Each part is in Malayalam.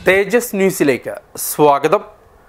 തേജസ് ന്യൂസിലേക്ക് സ്വാഗതം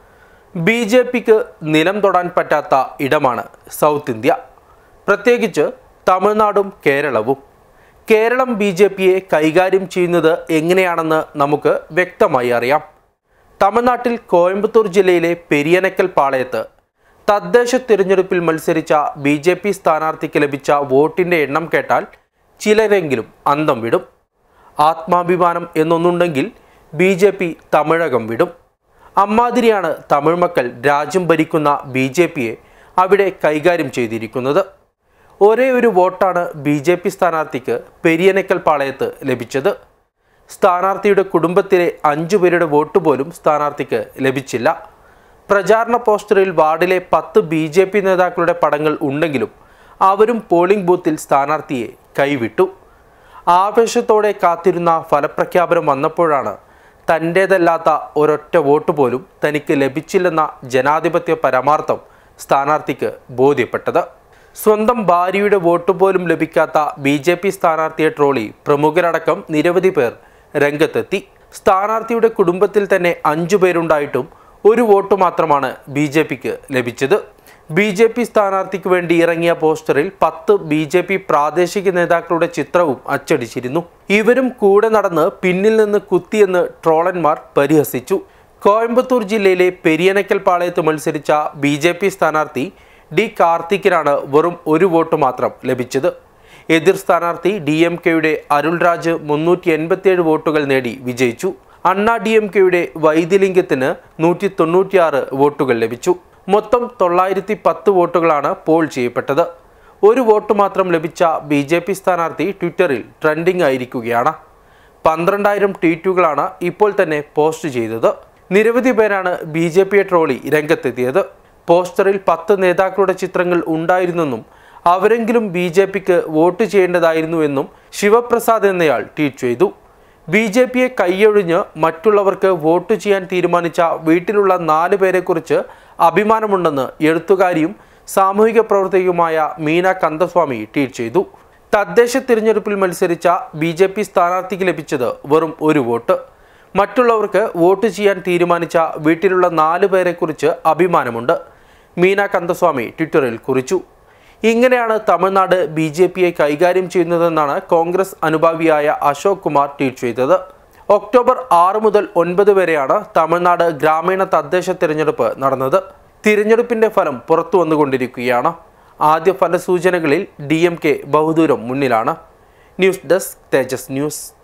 ബി ജെ പിക്ക് നിലം തൊടാൻ പറ്റാത്ത ഇടമാണ് സൗത്ത് ഇന്ത്യ പ്രത്യേകിച്ച് തമിഴ്നാടും കേരളവും കേരളം ബി ജെ പിയെ കൈകാര്യം ചെയ്യുന്നത് എങ്ങനെയാണെന്ന് നമുക്ക് വ്യക്തമായി അറിയാം തമിഴ്നാട്ടിൽ കോയമ്പത്തൂർ ജില്ലയിലെ പെരിയനക്കൽ പാളയത്ത് തദ്ദേശ തിരഞ്ഞെടുപ്പിൽ മത്സരിച്ച ബി ജെ പി സ്ഥാനാർത്ഥിക്ക് ലഭിച്ച വോട്ടിൻ്റെ എണ്ണം കേട്ടാൽ ചിലരെങ്കിലും അന്തം വിടും ആത്മാഭിമാനം എന്നൊന്നുണ്ടെങ്കിൽ ബി ജെ പി തമിഴകം വിടും അമ്മാതിരിയാണ് തമിഴ് മക്കൾ രാജ്യം ഭരിക്കുന്ന ബി ജെ പിയെ അവിടെ കൈകാര്യം ചെയ്തിരിക്കുന്നത് ഒരേ ഒരു വോട്ടാണ് ബി ജെ പി സ്ഥാനാർത്ഥിക്ക് പെരിയനക്കൽ പാളയത്ത് ലഭിച്ചത് സ്ഥാനാർത്ഥിയുടെ കുടുംബത്തിലെ അഞ്ചു പേരുടെ വോട്ട് പോലും സ്ഥാനാർത്ഥിക്ക് ലഭിച്ചില്ല പ്രചാരണ പോസ്റ്ററിൽ വാർഡിലെ പത്ത് ബി ജെ പി നേതാക്കളുടെ പടങ്ങൾ ഉണ്ടെങ്കിലും അവരും പോളിംഗ് ബൂത്തിൽ സ്ഥാനാർത്ഥിയെ കൈവിട്ടു ആവേശത്തോടെ കാത്തിരുന്ന ഫലപ്രഖ്യാപനം വന്നപ്പോഴാണ് തൻ്റേതല്ലാത്ത ഒരൊറ്റ വോട്ട് പോലും തനിക്ക് ലഭിച്ചില്ലെന്ന ജനാധിപത്യ പരമാർത്ഥം സ്ഥാനാർത്ഥിക്ക് ബോധ്യപ്പെട്ടത് സ്വന്തം ഭാര്യയുടെ വോട്ട് പോലും ലഭിക്കാത്ത ബി ജെ പി സ്ഥാനാർത്ഥിയെ ട്രോളി പ്രമുഖരടക്കം നിരവധി പേർ രംഗത്തെത്തി സ്ഥാനാർത്ഥിയുടെ കുടുംബത്തിൽ തന്നെ അഞ്ചു പേരുണ്ടായിട്ടും ഒരു വോട്ട് മാത്രമാണ് ബി ജെ പിക്ക് ലഭിച്ചത് ബി ജെ പി സ്ഥാനാർത്ഥിക്ക് വേണ്ടി ഇറങ്ങിയ പോസ്റ്ററിൽ പത്ത് ബി ജെ പി പ്രാദേശിക നേതാക്കളുടെ ചിത്രവും അച്ചടിച്ചിരുന്നു ഇവരും കൂടെ നടന്ന് പിന്നിൽ നിന്ന് കുത്തിയെന്ന് ട്രോളന്മാർ പരിഹസിച്ചു കോയമ്പത്തൂർ ജില്ലയിലെ പെരിയനക്കൽ പാളയത്ത് മത്സരിച്ച ബി ജെ പി സ്ഥാനാർത്ഥി ഡി കാർത്തിക്കിനാണ് വെറും ഒരു വോട്ട് മാത്രം ലഭിച്ചത് എതിർ സ്ഥാനാർത്ഥി ഡി എം കെയുടെ അരുൾരാജ് മുന്നൂറ്റി എൺപത്തിയേഴ് വോട്ടുകൾ നേടി വിജയിച്ചു അണ്ണാ ഡി എം കെയുടെ വൈദ്യലിംഗത്തിന് നൂറ്റി തൊണ്ണൂറ്റിയാറ് വോട്ടുകൾ ലഭിച്ചു മൊത്തം തൊള്ളായിരത്തി പത്ത് വോട്ടുകളാണ് പോൾ ചെയ്യപ്പെട്ടത് ഒരു വോട്ട് മാത്രം ലഭിച്ച ബി ജെ പി സ്ഥാനാർത്ഥി ട്വിറ്ററിൽ ട്രെൻഡിംഗ് ആയിരിക്കുകയാണ് പന്ത്രണ്ടായിരം ട്വീറ്റുകളാണ് ഇപ്പോൾ തന്നെ പോസ്റ്റ് ചെയ്തത് നിരവധി പേരാണ് ബി ജെ പിയെ ട്രോളി രംഗത്തെത്തിയത് പോസ്റ്ററിൽ പത്ത് നേതാക്കളുടെ ചിത്രങ്ങൾ ഉണ്ടായിരുന്നെന്നും അവരെങ്കിലും ബി ജെ പിക്ക് വോട്ട് ചെയ്യേണ്ടതായിരുന്നുവെന്നും ശിവപ്രസാദ് എന്നയാൾ ട്വീറ്റ് ചെയ്തു ബി ജെ പിയെ കൈയൊഴിഞ്ഞ് മറ്റുള്ളവർക്ക് വോട്ട് ചെയ്യാൻ തീരുമാനിച്ച വീട്ടിലുള്ള നാല് പേരെക്കുറിച്ച് അഭിമാനമുണ്ടെന്ന് എഴുത്തുകാരിയും സാമൂഹിക പ്രവർത്തകയുമായ മീന കന്ദസ്വാമി ട്വീറ്റ് ചെയ്തു തദ്ദേശ തിരഞ്ഞെടുപ്പിൽ മത്സരിച്ച ബി ജെ പി സ്ഥാനാർത്ഥിക്ക് ലഭിച്ചത് വെറും ഒരു വോട്ട് മറ്റുള്ളവർക്ക് വോട്ട് ചെയ്യാൻ തീരുമാനിച്ച വീട്ടിലുള്ള നാല് പേരെക്കുറിച്ച് അഭിമാനമുണ്ട് മീന കന്ദസ്വാമി ട്വിറ്ററിൽ കുറിച്ചു ഇങ്ങനെയാണ് തമിഴ്നാട് ബി ജെ പിയെ കൈകാര്യം ചെയ്യുന്നതെന്നാണ് കോൺഗ്രസ് അനുഭാവിയായ അശോക് കുമാർ ട്വീറ്റ് ചെയ്തത് ഒക്ടോബർ ആറ് മുതൽ ഒൻപത് വരെയാണ് തമിഴ്നാട് ഗ്രാമീണ തദ്ദേശ തിരഞ്ഞെടുപ്പ് നടന്നത് തിരഞ്ഞെടുപ്പിന്റെ ഫലം പുറത്തു വന്നുകൊണ്ടിരിക്കുകയാണ് ആദ്യ ഫലസൂചനകളിൽ ഡി എം കെ ബഹുദൂരം മുന്നിലാണ് ന്യൂസ് ഡെസ്ക് തേജസ് ന്യൂസ്